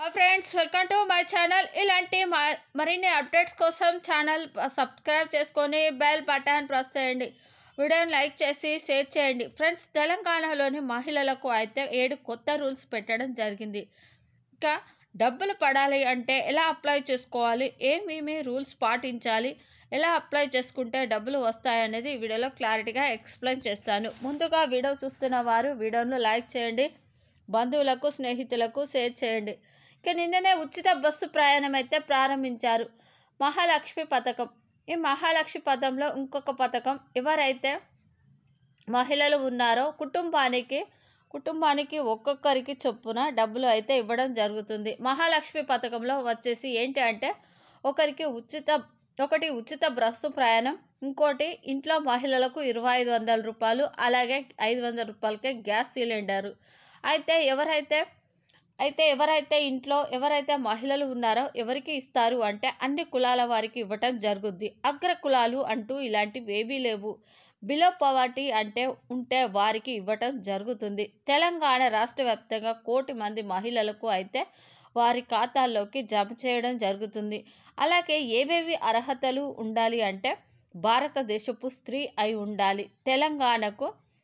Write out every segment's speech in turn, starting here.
friends welcome to my channel ఇలాంటి మ- మరిన్ని అప్డేట్స్ కోసం ఛానల్ సబ్స్క్రైబ్ చేసుకొని బెల్ బటన్ ప్రెస్ చేయండి వీడియోని లైక్ చేసి షేర్ చేయండి ఫ్రెండ్స్ తెలంగాణలోని మహిళలకు అయితే ఏడు కొత్త రూల్స్ పెట్టడం జరిగింది ఇంకా డబ్బులు పడాలి అంటే ఎలా అప్లై చేసుకోవాలి ఏమేమి రూల్స్ పాటించాలి ఎలా అప్లై చేసుకుంటే డబ్బులు వస్తాయనేది ఈ వీడియోలో క్లారిటీగా ఎక్స్ప్లెయిన్ చేస్తాను ముందుగా వీడియో చూస్తున్న వారు వీడియోను లైక్ చేయండి బంధువులకు స్నేహితులకు షేర్ చేయండి ఇక నిన్ననే ఉచిత బస్సు ప్రయాణం అయితే ప్రారంభించారు మహాలక్ష్మి పథకం ఈ మహాలక్ష్మి పథకంలో ఇంకొక పథకం ఎవరైతే మహిళలు ఉన్నారో కుటుంబానికి కుటుంబానికి ఒక్కొక్కరికి చొప్పున డబ్బులు అయితే ఇవ్వడం జరుగుతుంది మహాలక్ష్మి పథకంలో వచ్చేసి ఏంటి అంటే ఒకరికి ఉచిత ఒకటి ఉచిత బస్సు ప్రయాణం ఇంకోటి ఇంట్లో మహిళలకు ఇరవై ఐదు వందల రూపాయలు అలాగే ఐదు వందల రూపాయలకే గ్యాస్ సిలిండరు అయితే ఎవరైతే అయితే ఎవరైతే ఇంట్లో ఎవరైతే మహిళలు ఉన్నారో ఎవరికి ఇస్తారు అంటే అన్ని కులాల వారికి ఇవ్వటం జరుగుద్ది అగ్ర కులాలు అంటూ ఇలాంటివి ఏవీ లేవు బిలో పవర్టీ అంటే ఉంటే వారికి ఇవ్వటం జరుగుతుంది తెలంగాణ రాష్ట్ర వ్యాప్తంగా కోటి మంది మహిళలకు అయితే వారి ఖాతాల్లోకి జమ చేయడం జరుగుతుంది అలాగే ఏవేవి అర్హతలు ఉండాలి అంటే భారతదేశపు స్త్రీ అయి ఉండాలి తెలంగాణకు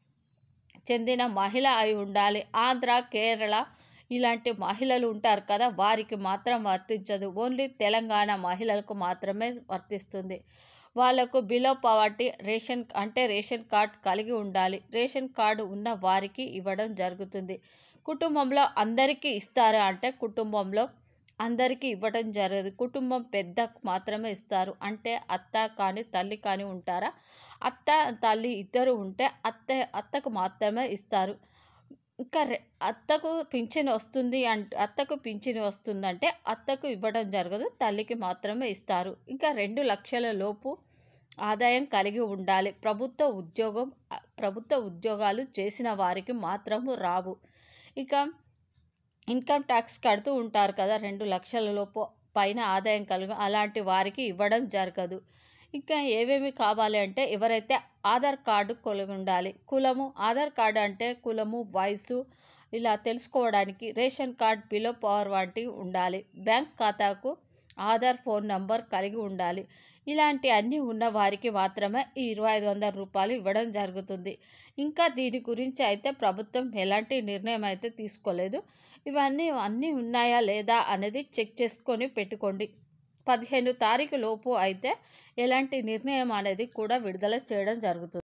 చెందిన మహిళ అయి ఉండాలి ఆంధ్ర కేరళ ఇలాంటి మహిళలు ఉంటారు కదా వారికి మాత్రం వర్తించదు ఓన్లీ తెలంగాణ మహిళలకు మాత్రమే వర్తిస్తుంది వాళ్ళకు బిలో పవర్టీ రేషన్ అంటే రేషన్ కార్డ్ కలిగి ఉండాలి రేషన్ కార్డు ఉన్న వారికి ఇవ్వడం జరుగుతుంది కుటుంబంలో అందరికీ ఇస్తారా అంటే కుటుంబంలో అందరికీ ఇవ్వడం జరగదు కుటుంబం పెద్దకు మాత్రమే ఇస్తారు అంటే అత్త కానీ తల్లి కానీ ఉంటారా అత్త తల్లి ఇద్దరు ఉంటే అత్త అత్తకు మాత్రమే ఇస్తారు ఇంకా రె- అత్తకు పింఛన్ వస్తుంది అంటే అత్తకు పింఛన్ వస్తుందంటే అత్తకు ఇవ్వడం జరగదు తల్లికి మాత్రమే ఇస్తారు ఇంకా రెండు లక్షల లోపు ఆదాయం కలిగి ఉండాలి ప్రభుత్వ ఉద్యోగం అ, ప్రభుత్వ ఉద్యోగాలు చేసిన వారికి మాత్రము రావు ఇక ఇన్కమ్ ట్యాక్స్ కడుతూ ఉంటారు కదా రెండు లక్షల లోపు పైన ఆదాయం కలిగి అలాంటి వారికి ఇవ్వడం జరగదు ఇంకా ఏమేమి కావాలి అంటే ఎవరైతే ఆధార్ కార్డు కలిగి ఉండాలి కులము ఆధార్ కార్డు అంటే కులము వయసు ఇలా తెలుసుకోవడానికి రేషన్ కార్డ్ బిలో పవర్ వంటివి ఉండాలి బ్యాంక్ ఖాతాకు ఆధార్ ఫోన్ నంబర్ కలిగి ఉండాలి ఇలాంటి అన్నీ ఉన్న వారికి మాత్రమే ఈ ఇరవై ఐదు వందల రూపాయలు ఇవ్వడం జరుగుతుంది ఇంకా దీని గురించి అయితే ప్రభుత్వం ఎలాంటి నిర్ణయం అయితే తీసుకోలేదు ఇవన్నీ అన్నీ ఉన్నాయా లేదా అనేది చెక్ చేసుకొని పెట్టుకోండి పదిహేను తారీఖు లోపు అయితే ఎలాంటి నిర్ణయం అనేది కూడా విడుదల చేయడం జరుగుతుంది